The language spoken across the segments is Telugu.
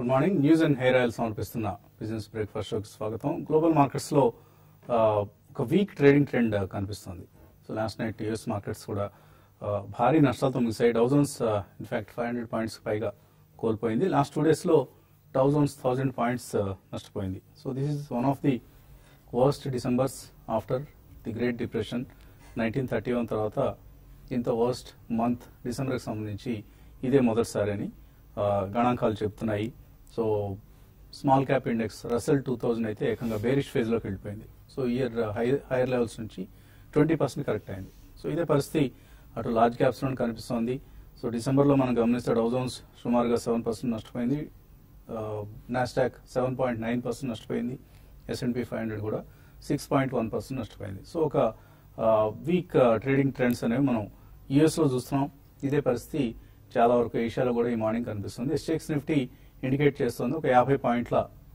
Good morning news and hair oil సమర్పిస్తున్న బిజినెస్ బ్రేక్ఫాస్ట్ షోకి స్వాగతం గ్లోబల్ మార్కెట్స్ లో ఆ, ఒక వీక్ ట్రేడింగ్ ట్రెండ్ కనిపిస్తుంది so last night US markets కూడా ఆ, భారీ నష్టాలతో ముగిసాయి thousands in fact five hundred points పైగా కోల్పోయింది లాస్ట్ టూ డేస్ లో థౌజండ్స్ థౌజండ్ పాయింట్స్ నష్టపోయింది so this is one of the worst Decembers after the Great Depression nineteen thirty one తర్వాత ఇంత వర్స్ట్ మంత్ డిసెంబర్కి సంబంధించి ఇదే మొదటిసారి అని ఆ, గణాంకాలు చెప్తున్నాయి so small cap index Russell two thousand అయితే ఏకంగా బేరిష్ ఫేజ్లోకి వెళ్ళిపోయింది so year high higher levels నుంచి ట్వంటీ పర్సెంట్ కరెక్ట్ అయింది సో ఇదే పరిస్థితి అటు లార్జ్ క్యాప్స్లో కనిపిస్తోంది సో డిసెంబర్లో మనం గమనిస్తే డౌజోన్స్ సుమారుగా సెవెన్ పర్సెంట్ నష్టపోయింది Nasdaq seven point nine percent నష్టపోయింది ఎస్ఎన్పి ఫైవ్ హండ్రెడ్ కూడా సిక్స్ పాయింట్ వన్ పర్సెంట్ నష్టపోయింది సో ఒక వీక్ ట్రేడింగ్ ట్రెండ్స్ అనేవి మనం యుఎస్లో చూస్తున్నాం ఇదే పరిస్థితి చాలా వరకు ఏషియాలో కూడా ఈ మార్నింగ్ కనిపిస్తుంది ఎస్టెక్స్ నిఫ్టీ ఇండికేట్ చేస్తుంది ఒక యాభై పాయింట్ల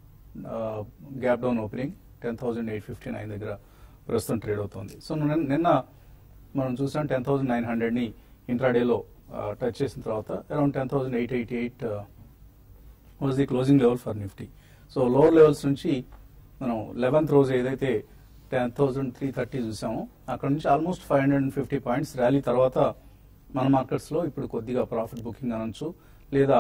gap down opening ten thousand eight fifty nine దగ్గర ప్రస్తుతం ట్రేడ్ అవుతుంది సో నిన్న- నిన్న మనం చూసాం టెన్ థౌసండ్ నైన్ హండ్రెడ్ని ఇంట్రాడేలో టచ్ చేసిన తర్వాత around ten thousand eight eighty eight was the closing level for Nifty so lower levels నుంచి మనం లెవెన్త్ రోజు ఏదైతే టెన్ థౌసండ్ త్రీ థర్టీ చూసామో అక్కడ నుంచి almost five hundred and fifty points rally తర్వాత మన మార్కెట్స్లో ఇప్పుడు కొద్దిగా ప్రాఫిట్ బుకింగ్ అనొచ్చు లేదా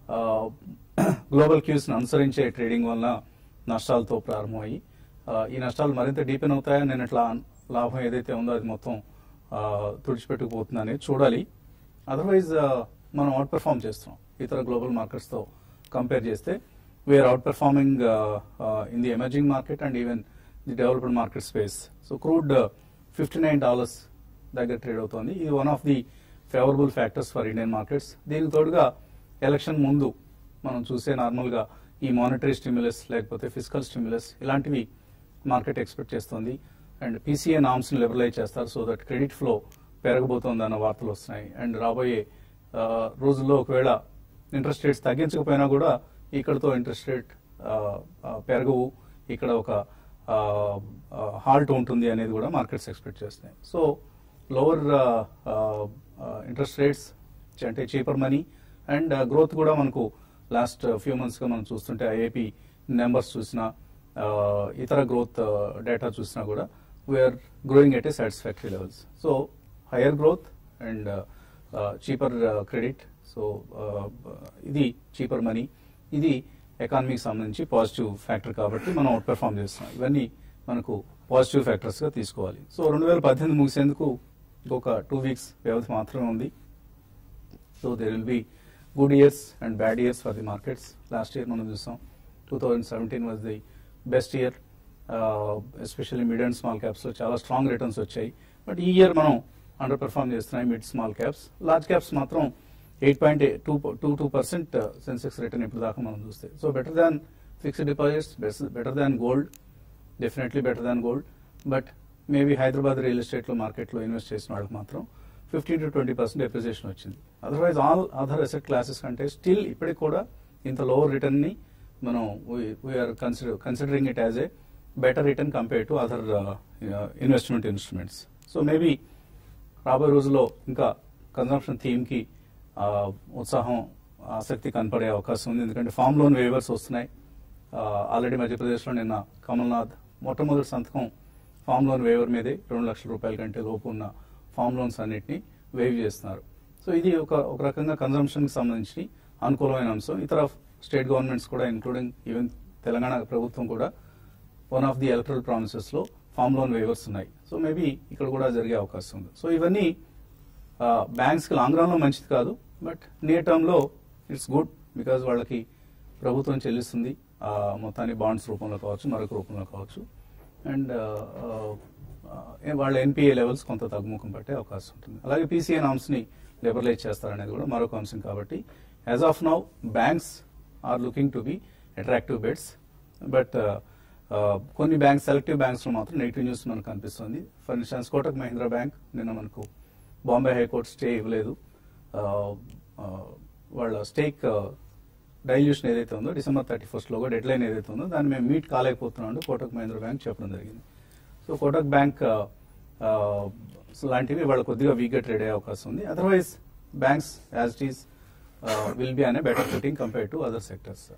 గ్లోబల్ క్యూస్ని అనుసరించే ట్రేడింగ్ వలన నష్టాలతో ప్రారంభమయ్యి ఆ, ఈ నష్టాలు మరింత డీపెన్ అవుతాయా నేను ఇట్లా లాభం ఏదైతే ఉందో అది మొత్తం ఆ, తుడిచిపెట్టుకుపోతుంది అనేది చూడాలి అదర్వైజ్ మనం అవుట్ పెర్ఫామ్ చేస్తున్నాం ఇతర గ్లోబల్ మార్కెట్స్తో కంపేర్ చేస్తే we are outperforming in the emerging market and even the developed market space so crude fifty nine dollars దగ్గర ట్రేడ్ అవుతోంది ఇది one of the favourable factors for Indian markets దీనికి తోడుగా ఎలక్షన్ ముందు మనం చూసే నార్మల్గా ఈ మానిటరీ స్టిమ్యులస్ లేకపోతే ఫిజికల్ స్టిమ్యులస్ ఇలాంటివి మార్కెట్ ఎక్స్పెక్ట్ చేస్తుంది అండ్ పీసీఏ నామ్స్ ని లిబరలైజ్ చేస్తారు సో దట్ క్రెడిట్ ఫ్లో పెరగబోతోంది అన్న వార్తలు వస్తున్నాయి అండ్ రాబోయే ఆ, రోజుల్లో ఒకవేళ ఇంట్రెస్ట్ రేట్స్ తగ్గించకపోయినా కూడా ఇక్కడతో ఇంట్రెస్ట్ రేట్ పెరగవు ఇక్కడ ఒక హాల్ట్ ఉంటుంది అనేది కూడా మార్కెట్స్ ఎక్స్పెక్ట్ చేస్తున్నాయి సో లోవర్ ఇంట్రెస్ట్ రేట్స్ అంటే చీపర్ మనీ అండ్ గ్రోత్ కూడా మనకు లాస్ట్ ఫ్యూ మంత్స్గా మనం చూస్తుంటే ఐఏపీ నెంబర్స్ చూసినా ఆ, ఇతర గ్రోత్ డేటా చూసినా కూడా we are growing at a satisfactory levels so higher growth and cheaper credit so ఇది చీపర్ మనీ ఇది ఎకానమీకి సంబంధించి పాజిటివ్ ఫ్యాక్టర్ కాబట్టి మనం అవుట్ పెర్ఫామ్ చేస్తున్నాం ఇవన్నీ మనకు పాజిటివ్ ఫ్యాక్టర్స్గా తీసుకోవాలి సో రెండు వేల పద్దెనిమిది ముగిసేందుకు ఇంకొక టూ వీక్స్ వ్యవధి మాత్రమే ఉంది so there will be good years and bad years for the markets last year మనం చూసాం two thousand seventeen was the best year especially mid and small క్యాప్స్లో చాలా స్ట్రాంగ్ రిటర్న్స్ వచ్చాయి బట్ ఈ ఇయర్ మనం అండర్ పెర్ఫామ్ చేస్తున్నాయి mid small caps large caps మాత్రం eight point two two two percent Sensex return ఇప్పుడు దాకా మనం చూస్తే so better than fixed deposits better than gold definitely better than gold but maybe Hyderabad real ఎస్టేట్లో మార్కెట్లో ఇన్వెస్ట్ చేసిన వాళ్ళకి మాత్రం fifteen to twenty percent appreciation వచ్చింది otherwise all other asset classes కంటే స్టిల్ ఇప్పటికి కూడా ఇంత లోవర్ రిటర్న్ ని మనం we are consider considering it as a better return compare to other investment instruments so maybe రాబోయే రోజుల్లో ఇంకా కన్సంప్షన్ థీమ్ కి ఆ, ఉత్సాహం ఆసక్తి కనపడే అవకాశం ఉంది ఎందుకంటే ఫామ్ లోన్ వేవర్స్ వస్తున్నాయి ఆల్రెడీ మధ్యప్రదేశ్లో నిన్న కమల్నాథ్ మొట్టమొదటి సంతకం ఫామ్ లోన్ వేవర్ మీదే రెండు లక్షల రూపాయల కంటే లోపు ఉన్న ఫామ్ లోన్స్ అన్నిటిని వేవ్ చేస్తున్నారు సో ఇది ఒక ఒక రకంగా కన్సంప్షన్ కి సంబంధించి అనుకూలమైన అంశం ఇతర స్టేట్ గవర్నమెంట్స్ కూడా ఇంక్లూడింగ్ ఈవెన్ తెలంగాణ ప్రభుత్వం కూడా one of the electoral promises లో ఫామ్ లోన్ వేవర్స్ ఉన్నాయి సో మేబీ ఇక్కడ కూడా జరిగే అవకాశం ఉంది సో ఇవన్నీ బ్యాంక్స్ కి లాంగ్ రన్ లో మంచిది కాదు బట్ నియర్ టర్మ్ లో ఇట్స్ గుడ్ బికాజ్ వాళ్ళకి ప్రభుత్వం చెల్లిస్తుంది ఆ మొత్తాన్ని బాండ్స్ రూపంలో కావచ్చు మరొక రూపంలో కావచ్చు అండ్ వాళ్ళ ఎన్పిఏ లెవెల్స్ కొంత తగ్గుముఖం పట్టే అవకాశం ఉంటుంది అలాగే పీసీఏ నామ్స్ ని లిబరలైజ్ చేస్తారనేది కూడా మరొక అంశం కాబట్టి as of now banks are looking to be attractive bets but కొన్ని బ్యాంక్స్ సెలెక్టివ్ బ్యాంక్స్ లో మాత్రం నెగిటివ్ న్యూస్ మనకు కనిపిస్తుంది ఫర్ ఇన్స్టాన్స్ కోటక్ మహీంద్రా బ్యాంక్ నిన్న మనకు బాంబే హైకోర్టు స్టే ఇవ్వలేదు ఆ, ఆ, వాళ్ళ స్టేక్ డైల్యూషన్ ఏదైతే ఉందో డిసెంబర్ థర్టీ ఫస్ట్ లోగా డెడ్ లైన్ ఏదైతే ఉందో దాన్ని మేము మీట్ కాలేకపోతున్నాం అంటూ కోటక్ మహీంద్రా బ్యాంక్ చెప్పడం జరిగింది సో కోటక్ బ్యాంక్ ఆ, లాంటివి వాళ్ళు కొద్దిగా వీక్గా ట్రేడ్ అయ్యే అవకాశం ఉంది otherwise banks as it is will be అనే better fitting compare to other sectors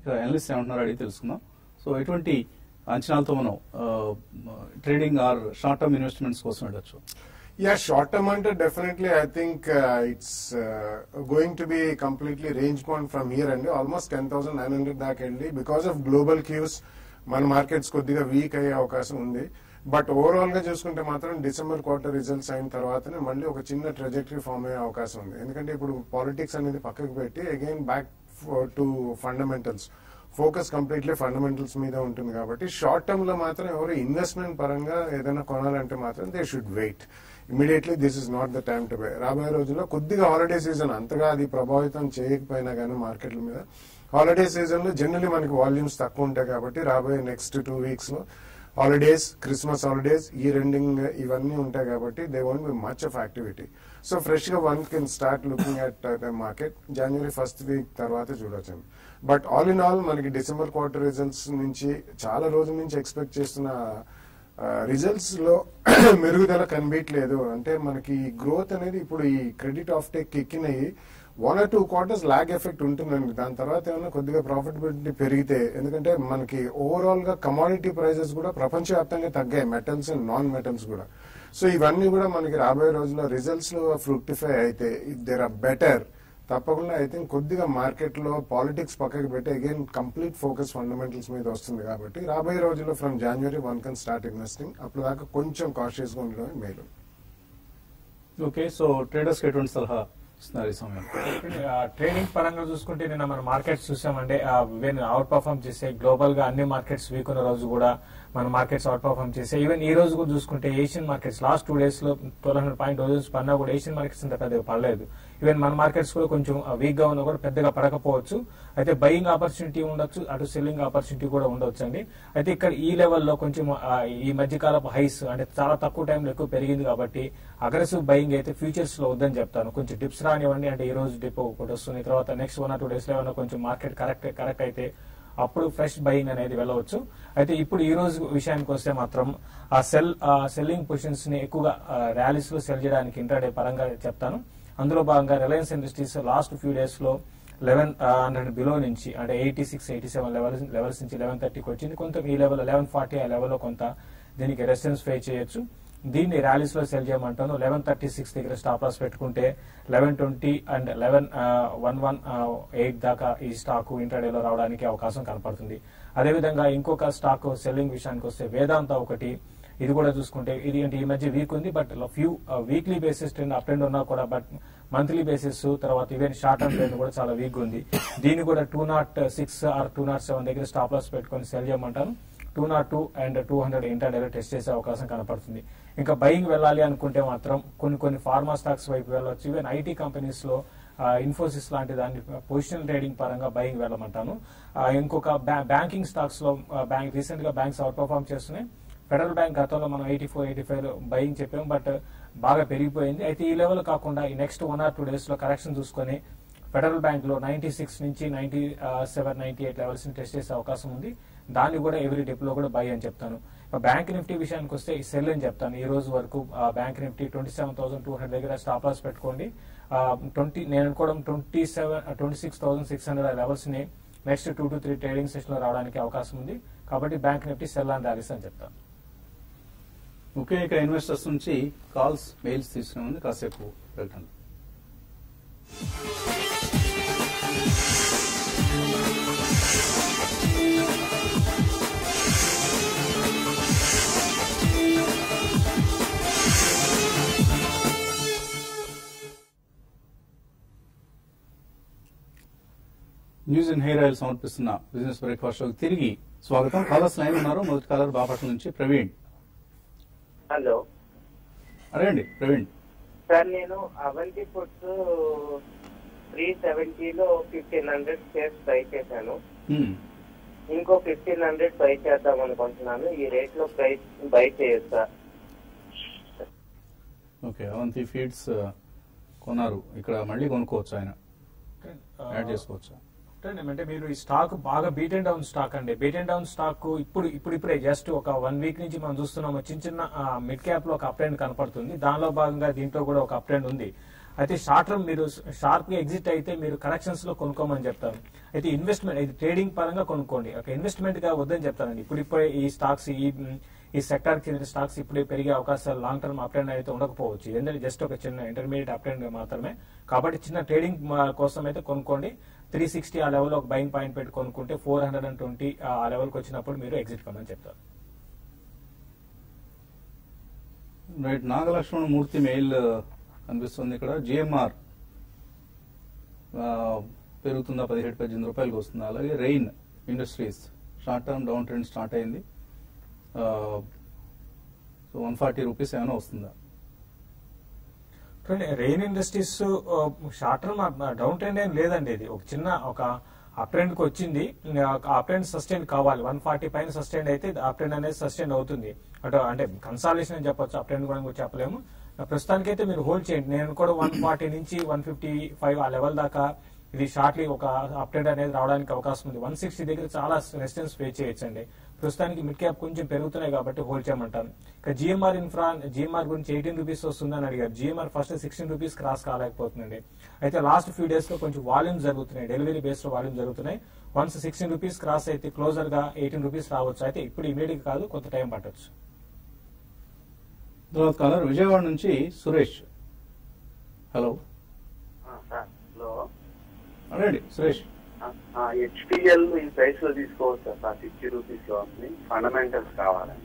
ఇక అనలిస్ట్ ఏమంటున్నారో అడిగి తెలుసుకుందాం సో ఎటువంటి అంచనాలతో మనం trading or short term investments కోసం వెళ్ళొచ్చు Yeah, short term under definitely I think uh, it's uh, going to be completely range bound from here and almost 10,900 దాకా వెళ్ళి బికాస్ ఆఫ్ గ్లోబల్ క్యూస్ మన మార్కెట్స్ కొద్దిగా వీక్ అయ్యే అవకాశం ఉంది బట్ ఓవరాల్ గా చూసుకుంటే మాత్రం డిసెంబర్ క్వార్టర్ రిజల్ట్స్ అయిన తర్వాతనే మళ్ళీ ఒక చిన్న ట్రెజెక్టరీ ఫామ్ అయ్యే అవకాశం ఉంది ఎందుకంటే ఇప్పుడు పాలిటిక్స్ అనేది పక్కకు పెట్టి again back to fundamentals focus completely fundamentals మీద ఉంటుంది కాబట్టి షార్ట్ టర్మ్ లో మాత్రం ఎవరు ఇన్వెస్ట్మెంట్ పరంగా ఏదైనా కొనాలంటే మాత్రం they should wait immediately this is not the time to buy రాబోయే రోజుల్లో కొద్దిగా హాలిడే సీజన్ అంతగా అది ప్రభావితం చేయకపోయినా కానీ మార్కెట్ల మీద హాలిడే సీజన్ లో జనరలీ మనకి వాల్యూమ్స్ తక్కువ ఉంటాయి కాబట్టి రాబోయే నెక్స్ట్ టూ వీక్స్ లో హాలిడేస్ క్రిస్మస్ హాలిడేస్ ఈ రెండింగ్ ఇవన్నీ ఉంటాయి కాబట్టి they won't be much of activity so fresh గా one can start looking at the market జనవరి ఫస్ట్ వీక్ తర్వాత చూడొచ్చు బట్ ఆల్ ఇన్ ఆల్ మనకి డిసెంబర్ క్వార్టర్ రిజల్ట్స్ నుంచి చాలా రోజుల నుంచి ఎక్స్పెక్ట్ చేస్తున్న రిజల్ట్స్ లో మెరుగుదల కనిపించలేదు అంటే మనకి గ్రోత్ అనేది ఇప్పుడు ఈ క్రెడిట్ ఆఫ్ టేక్ ఎక్కినవి one or two quarters lag effect ఉంటుందండి దాని తర్వాత ఏమైనా కొద్దిగా ప్రాఫిటబిలిటీ పెరిగితే ఎందుకంటే మనకి ఓవరాల్ గా కమాడిటీ ప్రైసెస్ కూడా ప్రపంచవ్యాప్తంగా తగ్గాయి మెటల్స్ అండ్ నాన్ మెటల్స్ కూడా సో ఇవన్నీ కూడా మనకి రాబోయే రోజుల్లో రిజల్ట్స్ లో ఫ్రూక్టిఫై అయితే దేర్ ఆర్ బెటర్ తప్పకుండా ఐ థింక్ కొద్దిగా మార్కెట్ లో పాలిటిక్స్ పక్కకి పెట్టి అగైన్ కంప్లీట్ ఫోకస్ ఫండమెంటల్స్ మీద వస్తుంది కాబట్టి రాబోయే రోజుల్లో from January one can start investing అప్పుడు దాకా కొంచెం కాషియస్ గా ఉండడమే మేలు ఓకే సో ట్రేడర్స్ కి ఎటువంటి సలహా ఇస్తున్నారు ఈ సమయం ట్రేడింగ్ పరంగా చూసుకుంటే నిన్న మన మార్కెట్స్ చూసామంటే ఈవెన్ అవుట్ పర్ఫామ్ చేసే గ్లోబల్ గా అన్ని మార్కెట్స్ వీక్ ఉన్న రోజు కూడా మన మార్కెట్స్ అవుట్ పర్ఫామ్ చేసే ఈవెన్ ఈ రోజు కూడా చూసుకుంటే Asian markets last two days లో ట్వెల్వ్ హండ్రెడ్ పాయింట్ రోజెస్ పడినా కూడా ఏషియన్ మార్కెట్స్ అంత పెద్దగా పడలేదు ఈవెన్ మన మార్కెట్స్ కూడా కొంచెం వీక్ గా ఉన్నా కూడా పెద్దగా పడకపోవచ్చు అయితే బయింగ్ ఆపర్చునిటీ ఉండొచ్చు అటు సెల్లింగ్ ఆపర్చునిటీ కూడా ఉండొచ్చు అండి అయితే ఇక్కడ ఈ లెవెల్లో కొంచెం ఆ, ఈ మధ్యకాలపు హైస్ అంటే చాలా తక్కువ టైంలో ఎక్కువ పెరిగింది కాబట్టి అగ్రెసివ్ బయింగ్ అయితే ఫ్యూచర్స్ లో వద్దని చెప్తాను కొంచెం డిప్స్ రానివ్వండి అంటే ఈ రోజు డిప్ ఒకటి వస్తుంది తర్వాత next one or two days లో ఏమైనా కొంచెం మార్కెట్ కరెక్ట్ కరెక్ట్ అయితే అప్పుడు ఫ్రెష్ బయింగ్ అనేది వెళ్ళవచ్చు అయితే ఇప్పుడు ఈ రోజు విషయానికి వస్తే మాత్రం ఆ సెల్ సెల్లింగ్ పొజిషన్స్ ని ఎక్కువగా ర్యాలీస్ లో సెల్ చేయడానికి ఇంటర్డే పరంగా చెప్తాను అందులో భాగంగా Reliance Industries last few days లో లెవెన్ హండ్రెడ్ బిలో నుంచి అంటే eighty six eighty seven levels levels నుంచి లెవెన్ థర్టీకి వచ్చింది కొంత ఈ లెవెల్ లెవెన్ ఫార్టీ ఆ లెవెల్లో కొంత దీనికి రెసిస్టెన్స్ ఫేస్ చేయొచ్చు దీన్ని ర్యాలీస్ లో సెల్ చేయమంటాను లెవెన్ థర్టీ సిక్స్ దగ్గర స్టాప్ లాస్ పెట్టుకుంటే eleven twenty and eleven one one eight దాకా ఈ స్టాక్ ఇంటర్డేలో రావడానికి అవకాశం కనపడుతుంది అదేవిధంగా ఇంకొక స్టాక్ సెల్లింగ్ విషయానికి వస్తే వేదాంత ఒకటి ఇది కూడా చూసుకుంటే ఇది అంటే ఈ మధ్య వీక్ ఉంది but few weekly basis trend up and ఉన్నా కూడా బట్ మంత్లీ బేసిస్ తర్వాత ఈవెన్ షార్ట్ టర్మ్ ట్రెండ్ కూడా చాలా వీక్ ఉంది దీన్ని కూడా two nought six or two nought seven దగ్గర స్టాప్ లాస్ పెట్టుకొని సెల్ చేయమంటాను two nought two and two hundred ఇంటర్డేలో టెస్ట్ చేసే అవకాశం కనపడుతుంది ఇంకా బయింగ్ వెళ్ళాలి అనుకుంటే మాత్రం కొన్ని కొన్ని ఫార్మా స్టాక్స్ వైపు వెళ్ళొచ్చు ఈవెన్ ఐటీ కంపెనీస్ లో ఇన్ఫోసిస్ లాంటి దాన్ని పొజిషనల్ ట్రేడింగ్ పరంగా బయింగ్ వెళ్ళమంటాను ఆ, ఇంకొక బ్యాంకింగ్ స్టాక్స్ లో బ్యాంక్ రీసెంట్ గా బ్యాంక్స్ అవుట్ పర్ఫామ్ చేస్తున్నాయి ఫెడరల్ బ్యాంక్ గతంలో మనం eighty four eighty five buying చెప్పాం బట్ బాగా పెరిగిపోయింది అయితే ఈ లెవెల్ కాకుండా ఈ next one or two days లో కరెక్షన్ చూసుకొని ఫెడరల్ బ్యాంక్ లో నైన్టీ సిక్స్ నుంచి ninety seven ninety eight levels ని టెస్ట్ చేసే అవకాశం ఉంది దాన్ని కూడా ఎవ్రీ డిప్ లో కూడా బై అని చెప్తాను బ్యాంక్ నిఫ్టీ విషయానికి వస్తే ఈ సెల్ అని చెప్తాను ఈ రోజు వరకు bank Nifty twenty seven thousand two hundred దగ్గర స్టాప్ లాస్ పెట్టుకోండి ట్వంటీ నేను అనుకోవడం twenty seven twenty six thousand six hundred levels ని next two to three trading session లో రావడానికి అవకాశం ఉంది కాబట్టి bank Nifty sell and rallies అని చెప్తాను ఓకే ఇక ఇన్వెస్టర్స్ నుంచి కాల్స్ మెయిల్స్ తీసుకునే ముందు కాసేపు వెళ్తాను న్యూస్ అండ్ హెయిర్ ఆయిల్ సమర్పిస్తున్న బిజినెస్ బ్రేక్ఫాస్ట్ షోకి తిరిగి స్వాగతం కాలర్స్ లైన్ ఉన్నారు మొదటి కాలర్ బాపట్ల నుంచి ప్రవీణ్ హలో అడగండి ప్రవీణ్ సార్ నేను అవంతి ఫుడ్స్ త్రీ సెవెంటీలో ఫిఫ్టీన్ హండ్రెడ్ షేర్స్ బై చేశాను హ్మ్. ఇంకో ఫిఫ్టీన్ హండ్రెడ్ బై చేద్దాం అనుకుంటున్నాను ఈ రేట్ లో ప్రైస్ బై చేయొచ్చా ఓకే అవంతి ఫీడ్స్ ఆ, కొన్నారు ఇక్కడ మళ్ళీ కొనుక్కోవచ్చు ఆయన యాడ్ చేసుకోవచ్చు అంటే మీరు ఈ స్టాక్ బాగా బీట్ అండ్ డౌన్ స్టాక్ అండి బీట్ అండ్ డౌన్ స్టాక్ ఇప్పుడు ఇప్పుడు ఇప్పుడే జస్ట్ ఒక వన్ వీక్ నుంచి మనం చూస్తున్నాము చిన్న చిన్న మిడ్ క్యాప్ లో ఒక అప్ ట్రెండ్ కనపడుతుంది దానిలో భాగంగా దీంట్లో కూడా ఒక అప్ ట్రెండ్ ఉంది అయితే షార్ట్ టర్మ్ మీరు షార్ప్ గా ఎగ్జిట్ అయితే మీరు కరెక్షన్స్ లో కొనుక్కోమని చెప్తాను అయితే ఇన్వెస్ట్మెంట్ ఇది ట్రేడింగ్ పరంగా కొనుక్కోండి ఒక ఇన్వెస్ట్మెంట్ గా వద్దని చెప్తానండి ఇప్పుడు ఇప్పుడే ఈ స్టాక్స్ ఈ ఈ సెక్టార్ కి చెందిన స్టాక్స్ ఇప్పుడే పెరిగే అవకాశాలు లాంగ్ టర్మ్ అప్ ట్రెండ్ అయితే ఉండకపోవచ్చు ఎందుకంటే జస్ట్ ఒక చిన్న ఇంటర్మీడియట్ అప్ ట్రెండ్ మాత్రమే కాబట్టి చిన్న ట్రేడింగ్ కోసం అయితే కొనుక్కోండి త్రీ సిక్స్టీ ఆ లెవెల్ ఒక బయింగ్ పాయింట్ పెట్టి కొనుక్కుంటే ఫోర్ హండ్రెడ్ అండ్ ట్వంటీ ఆ లెవెల్కి వచ్చినప్పుడు మీరు ఎగ్జిట్ కమ్మని చెప్తారు రైట్ నాగలక్ష్మణ మూర్తి మెయిల్ కనిపిస్తుంది ఇక్కడ జిఎంఆర్ పెరుగుతుందా పదిహేడు పద్దెనిమిది రూపాయలకి వస్తుందా అలాగే Rain Industries short term down trend start అయింది సో వన్ ఫార్టీ రూపీస్ ఏమైనా వస్తుందా Rain Industries short term down trend ఏం లేదండి ఇది ఒక చిన్న ఒక అప్ ట్రెండ్ కి వచ్చింది అప్ ట్రెండ్ సస్టైన్ కావాలి వన్ ఫార్టీ పైన సస్టైన్ అయితే అప్ ట్రెండ్ అనేది సస్టైన్ అవుతుంది అటు అంటే కన్సాలేషన్ అని చెప్పొచ్చు అప్ ట్రెండ్ కూడా చెప్పలేము ప్రస్తుతానికైతే మీరు హోల్డ్ చేయండి నేను కూడా వన్ ఫార్టీ నుంచి వన్ ఫిఫ్టీ ఫైవ్ ఆ లెవెల్ దాకా ఇది షార్ట్లీ ఒక అప్డేట్ అనేది రావడానికి అవకాశం ఉంది వన్ సిక్స్టీ దగ్గర చాలా రెసిస్టెన్స్ ఫేస్ చేయొచ్చండి ప్రస్తుతానికి మిడ్ క్యాప్ కొంచెం పెరుగుతున్నాయి కాబట్టి హోల్డ్ చేయమంటాను ఇక జిఎంఆర్ ఇన్ఫ్రా జిఎంఆర్ గురించి ఎయిటీన్ రూపీస్ వస్తుందని అడిగారు GMR first sixteen rupees cross కాలేకపోతుందండి అయితే లాస్ట్ ఫ్యూ డేస్ లో కొంచెం వాల్యూమ్ జరుగుతున్నాయి డెలివరీ బేస్డ్ వాల్యూమ్ జరుగుతున్నాయి వన్స్ సిక్స్టీన్ రూపీస్ క్రాస్ అయితే క్లోజర్ గా ఎయిటీన్ రూపీస్ రావచ్చు అయితే ఇప్పుడు ఇమీడియట్ కాదు కొంత టైం పట్టొచ్చు తర్వాత కాలర్ విజయవాడ నుంచి సురేష్ హలో సార్ హలో అడండి సురేష్ హెచ్డిఎల్ ఈ ప్రైస్ లో తీసుకోవచ్చు సార్ సిక్స్టీ రూపీస్ లో ఉంది ఫండమెంటల్స్ కావాలండి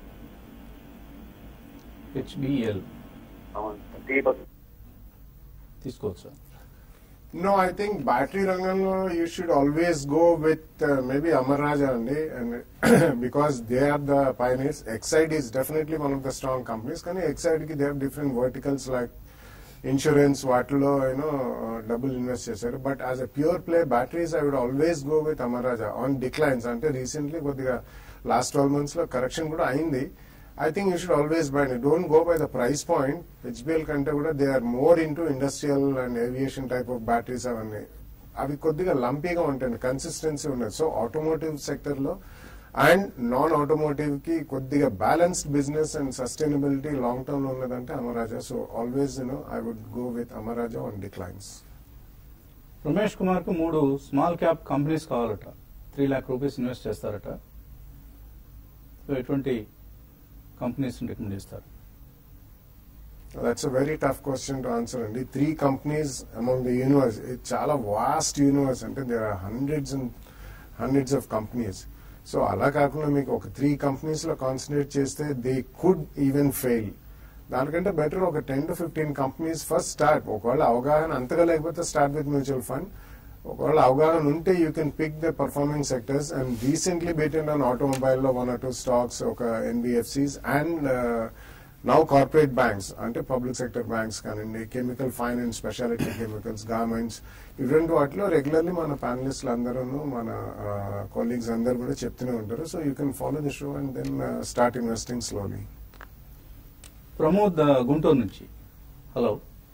హెచ్బిఎల్ అవును సార్ దీపక్ తీసుకోవచ్చా No, I think battery ranganlo you should always go with uh, maybe Amar Raja only, and because they are the pioneers. Exide is definitely one of the strong companies. Can Exide ki they have different verticals like insurance, వాటిలో యూనో డబ్బులు ఇన్వెస్ట్ చేశారు but as a pure play batteries I would always go with Amara Raja on declines అంటే రీసెంట్లీ కొద్దిగా లాస్ట్ ట్వెల్వ్ మంత్స్ లో కరెక్షన్ కూడా అయింది I think you should always buy don't go by the price point HBL కంటే కూడా they are more into industrial and aviation type of batteries అవన్నీ అవి కొద్దిగా లంపీగా ఉంటాయి కన్సిస్టెన్సీ ఉన్నది సో ఆటోమోటివ్ సెక్టర్ లో అండ్ నాన్ ఆటోమోటివ్ కి కొద్దిగా balanced business and sustainability long term లో ఉన్నదంటే Amara Raja so always you know I would go with Amara Raja on declines Ramesh Kumar కు మూడు స్మాల్ క్యాప్ కంపెనీస్ కావాలట త్రీ లాక్ రూపీస్ ఇన్వెస్ట్ చేస్తారట సో ఎటువంటి కంపెనీస్ రికమెండ్ చేస్తారు that's a very tough question to answer అండి three companies among the universe ఇది చాలా వాస్ట్ యూనివర్స్ అంటే there are hundreds and hundreds of companies so అలా కాకుండా మీకు ఒక త్రీ కంపెనీస్ లో కాన్సన్ట్రేట్ చేస్తే దే కుడ్ ఈవెన్ ఫెయిల్ దానికంటే బెటర్ ఒక ten to fifteen companies first start ఒకవేళ అవగాహన అంతగా లేకపోతే స్టార్ట్ విత్ మ్యూచువల్ ఫండ్ ఒకవేళ అవగాహన ఉంటే you can pick the performing sectors and recently beaten on automobile లో వన్ ఆర్ టూ స్టాక్స్ ఒక NBFCs and now corporate banks అంటే పబ్లిక్ సెక్టర్ బ్యాంక్స్ కానివ్వండి chemical finance speciality chemicals garments ఇటువంటి వాటిలో రెగ్యులర్లీ మన ప్యానలిస్టులు అందరూ మన కొలీగ్స్ అందరు కూడా చెప్తూనే ఉంటారు so you can follow the show and then start investing slowly Pramod ఆ, గుంటూరు నుంచి hello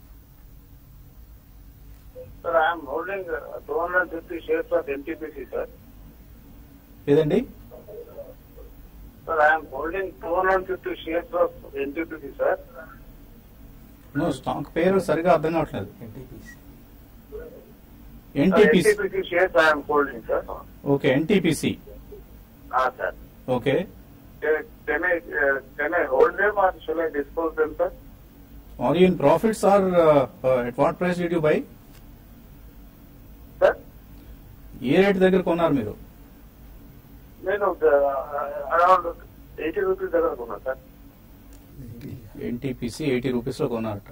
Sir, I am holding uh, 250 shares of NTPC, sir. ఏదండి Sir, I am holding 250 shares of NTPC, sir. No stock పేరు సరిగా అర్థం కావట్లేదు NTPC Sir, NTPC NTPC shares I am holding, sir. Okay NTPC Ah, sir. Okay Can can I uh, can I hold them or shall I dispose them, sir? Are you in profits or at what price did you buy Sir, ఏ రేట్ దగ్గర కొన్నారు మీరు నేను అరౌండ్ ఎయిటీ రూపీస్ దగ్గర కొన్నా సార్ ఎన్టీపీసీ ఎయిటీ రూపీస్ లో కొన్నారట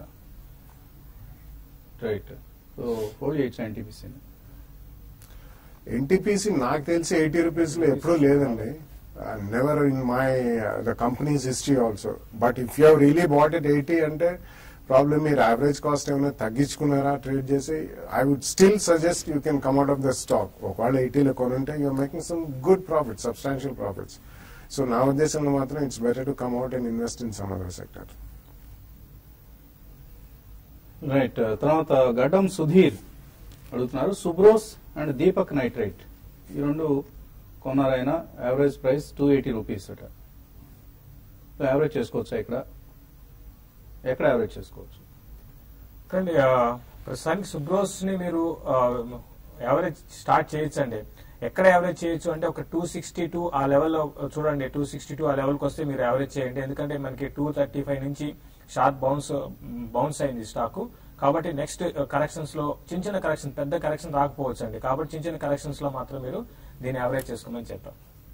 రైట్ సో హోల్డ్ చేయొచ్చు ఎన్టీపీసీని ఎన్టీపీసీ నాకు తెలిసి ఎయిటీ రూపీస్ లో ఎప్పుడూ లేదండి never in my the companies history also but if you really bought it eighty అంటే ప్రాబ్లమ్ మీరు యావరేజ్ కాస్ట్ ఏమైనా తగ్గించుకున్నారా ట్రేడ్ చేసి I would still suggest you can come out of the stock ఒకవేళ ఎయిటీలో కొనుంటే you're making some good profit substantial profits so నా ఉద్దేశంలో మాత్రం it's better to come out and invest in some other sector right తర్వాత గడ్డం సుధీర్ అడుగుతున్నారు సుబ్రోస్ అండ్ దీపక్ నైట్రైట్ ఈ రెండు కొన్నారైనా average price two eighty rupees అట యావరేజ్ చేసుకోవచ్చా ఇక్కడ ఎక్కడ యావరేజ్ చేసుకోవచ్చు చూడండి ఆ, ప్రస్తుతానికి సుబ్రోస్ ని మీరు యావరేజ్ స్టార్ట్ చేయొచ్చండి ఎక్కడ యావరేజ్ చేయొచ్చు అంటే ఒక టూ సిక్స్టీ టూ ఆ లెవెల్లో చూడండి టూ సిక్స్టీ టూ ఆ లెవెల్కి వస్తే మీరు యావరేజ్ చేయండి ఎందుకంటే మనకి టూ థర్టీ ఫైవ్ నుంచి షార్ప్ బౌన్స్ బౌన్స్ అయింది స్టాక్ కాబట్టి నెక్స్ట్ కరెక్షన్స్ లో చిన్న చిన్న కరెక్షన్ పెద్ద కరెక్షన్ రాకపోవచ్చు అండి కాబట్టి చిన్న చిన్న కరెక్షన్స్ లో మాత్రం మీరు దీన్ని యావరేజ్ చేసుకోమని చెప్తాం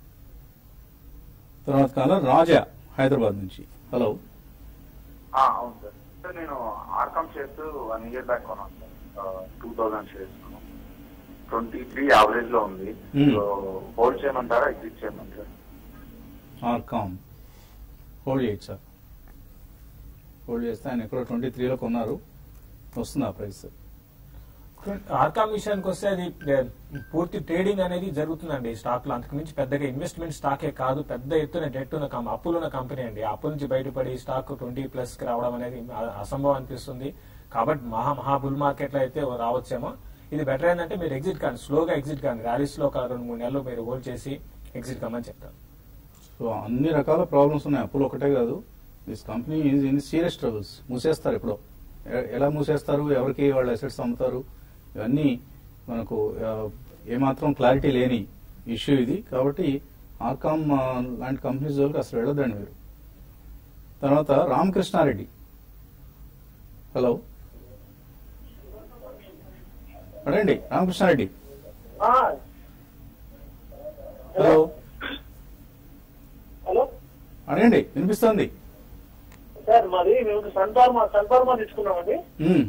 తర్వాత కాలం రాజా హైదరాబాద్ నుంచి హలో ఆ, అవును సార్ సార్ నేను RCom shares one year back కొన్నాను sir two thousand shares twenty three average లో ఉంది Hmm. సో హోల్డ్ చేయమంటారా ఎగ్జిట్ చేయమంటారా ఆర్కామ్ హోల్డ్ చేయొచ్చు సార్ హోల్డ్ చేస్తే ఆయన ఎక్కడో ట్వంటీ త్రీలో కొన్నారు వస్తుంది ఆ ప్రైస్ ఆర్కామ్ విషయానికి వస్తే అది ఏ, పూర్తి ట్రేడింగ్ అనేది జరుగుతుందండి స్టాక్ లో అంతకు మించి పెద్దగా ఇన్వెస్ట్మెంట్ స్టాకే కాదు పెద్ద ఎత్తున డెట్ ఉన్న కం- అప్పులున్న కంపెనీ అండి ఆ అప్పు నుంచి బయటపడి స్టాక్ ట్వంటీ ప్లస్ కి రావడం అనేది అ- అసంభవం అనిపిస్తుంది కాబట్టి మహా మహా బుల్ మార్కెట్ లో అయితే రావచ్చేమో ఇది బెటర్ ఏంటంటే మీరు ఎగ్జిట్ కానీ స్లోగా ఎగ్జిట్ కానీ ర్యాలీస్ లో ఒక రెండు మూడు నెలలు మీరు హోల్డ్ చేసి ఎగ్జిట్ కమ్మని చెప్తాను సో అన్ని రకాల ప్రాబ్లమ్స్ ఉన్నాయి అప్పులు ఒకటే కాదు this company is in serious troubles మూసేస్తారు ఎప్పుడో ఎ- ఎలా మూసేస్తారు ఎవరికి వాళ్ళ అసెట్స్ అమ్ముతారు ఇవన్నీ మనకు ఆ, ఏమాత్రం క్లారిటీ లేని ఇష్యూ ఇది కాబట్టి ఆర్కామ్ ఆ, లాంటి కంపెనీస్ జోలికి అసలు వెళ్ళొద్దండి మీరు తర్వాత రామకృష్ణారెడ్డి హలో అడండి రామకృష్ణారెడ్డి హలో హలో అడగండి వినిపిస్తోంది సార్ మాది మేము సన్ఫార్మా సన్ఫార్మా తీసుకున్నామండి మ్మ్.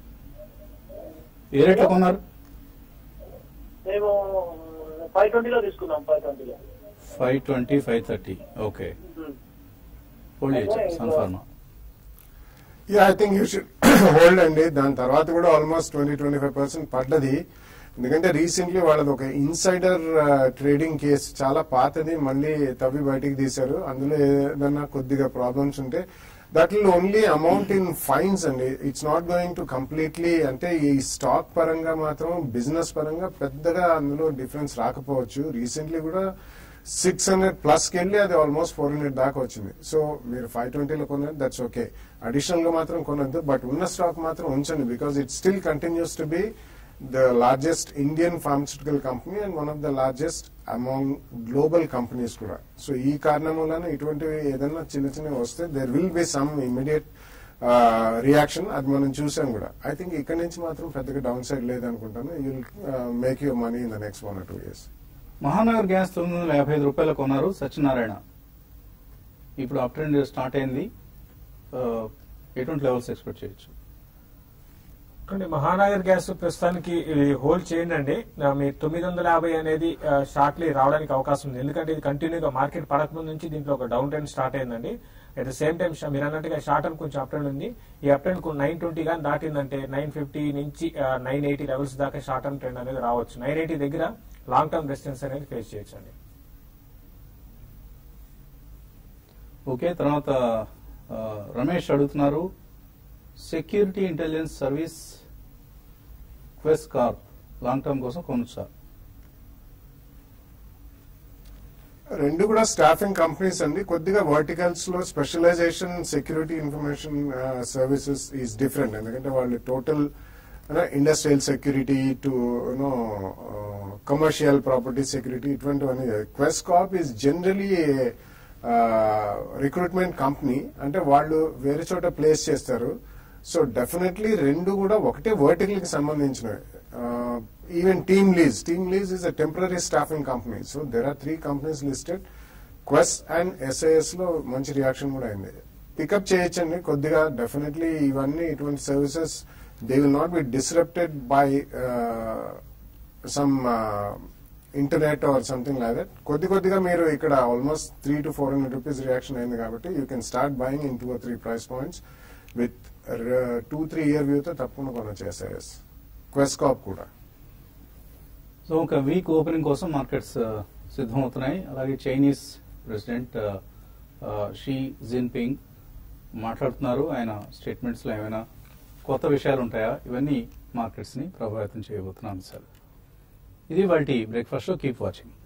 ఏ రేట్లో కొన్నారు మేము ఫైవ్ ట్వంటీలో తీసుకున్నాం ఫైవ్ ట్వంటీలో five twenty five thirty okay hold చేయొచ్చు Sun Pharma yeah I think you should hold అండి దాని తర్వాత కూడా almost twenty twenty five percent పడ్డది ఎందుకంటే రీసెంట్లీ వాళ్ళది ఒక ఇన్సైడర్ ట్రేడింగ్ కేసు చాలా పాతది మళ్ళీ తవ్వి బయటికి తీశారు అందులో ఏదైనా కొద్దిగా ప్రాబ్లమ్స్ ఉంటే that will only amount in fines అండి it's not going to completely అంటే ఈ స్టాక్ పరంగా మాత్రం బిజినెస్ పరంగా పెద్దగా అందులో డిఫరెన్స్ రాకపోవచ్చు రీసెంట్లీ కూడా సిక్స్ హండ్రెడ్ ప్లస్ కి వెళ్ళి అది ఆల్మోస్ట్ ఫోర్ హండ్రెడ్ దాకా వచ్చింది సో మీరు ఫైవ్ ట్వంటీలో కొన్నారు దట్స్ ఓకే అడిషనల్ గా మాత్రం కొనొద్దు బట్ ఉన్న స్టాక్ మాత్రం ఉంచండి because it still continues to be the largest Indian pharmaceutical company and one of the largest among global companies కూడా సో ఈ కారణం వలన ఇటువంటివి ఏదైనా చిన్న చిన్నవి వస్తే there will be some immediate reaction అది మనం చూసాం కూడా ఐ థింక్ ఇక్కడ నుంచి మాత్రం పెద్దగా డౌన్ సైడ్ లేదనుకుంటాను you will make your money in the next one or two years Mahanagar gas తొమ్మిది వందల యాభై ఐదు రూపాయలు కొన్నారు సత్యనారాయణ ఇప్పుడు అప్ ట్రెండ్ స్టార్ట్ అయింది ఆ, ఎటువంటి లెవెల్స్ ఎక్స్పెక్ట్ చేయొచ్చు చూడండి మహానగర్ గ్యాస్ ప్రస్తుతానికి హోల్డ్ చేయండి అండి ఆ, మీ తొమ్మిది వందల యాభై అనేది షార్ట్లీ రావడానికి అవకాశం ఉంది ఎందుకంటే ఇది కంటిన్యూగా మార్కెట్ పడకముందు నుంచి దీంట్లో ఒక డౌన్ ట్రెండ్ స్టార్ట్ అయిందండి అట్ ద సేమ్ టైం మీరు అన్నట్టుగా షార్ట్ అని కొంచెం అప్ ట్రెండ్ ఉంది ఈ అప్ ట్రెండ్ నైన్ ట్వంటీ కానీ దాటిందంటే నైన్ ఫిఫ్టీ నుంచి నైన్ ఎయిటీ లెవెల్స్ దాకా షార్ట్ టర్మ్ ట్రెండ్ అనేది రావచ్చు నైన్ ఎయిటీ దగ్గర లాంగ్ టర్మ్ రెసిస్టెన్స్ అనేది ఫేస్ చేయొచ్చు అండి ఓకే తర్వాత ఆ, రమేష్ అడుగుతున్నారు security intelligence service Quess Corp long term కోసం కొనొచ్చా రెండు కూడా స్టాఫింగ్ కంపెనీస్ అండి కొద్దిగా వర్టికల్స్ లో specialization security information services is different ఎందుకంటే వాళ్ళు total industrial security to you know commercial property security ఇటువంటివన్నీ Quess Corp is generally recruitment company అంటే వాళ్ళు వేరే చోట ప్లేస్ చేస్తారు సో డెఫినెట్లీ రెండు కూడా ఒకటే వర్టికల్ కి సంబంధించినవి even TeamLease TeamLease is a temporary staffing company so there are three companies listed Quess and SIS లో మంచి రియాక్షన్ కూడా అయింది పికప్ చేయొచ్చండి కొద్దిగా డెఫినెట్లీ ఇవన్నీ ఇటువంటి services they will not be disrupted by some internet or something like that కొద్ది కొద్దిగా మీరు ఇక్కడ almost three to four hundred rupees reaction అయింది కాబట్టి you can start buying in two or three price points with two three year వ్యూతో తప్పకుండా కొనొచ్చు ఎస్ఐఎస్ క్వెస్కాప్ కూడా సో ఒక వీక్ ఓపెనింగ్ కోసం మార్కెట్స్ సిద్ధమవుతున్నాయి అలాగే చైనీస్ ప్రెసిడెంట్ షీ జిన్పింగ్ మాట్లాడుతున్నారు ఆయన స్టేట్మెంట్స్ లో ఏమైనా కొత్త విషయాలు ఉంటాయా ఇవన్నీ మార్కెట్స్ ని ప్రభావితం చేయబోతున్న అంశాలు ఇది వాటి బ్రేక్ఫాస్ట్ కీప్ వాచింగ్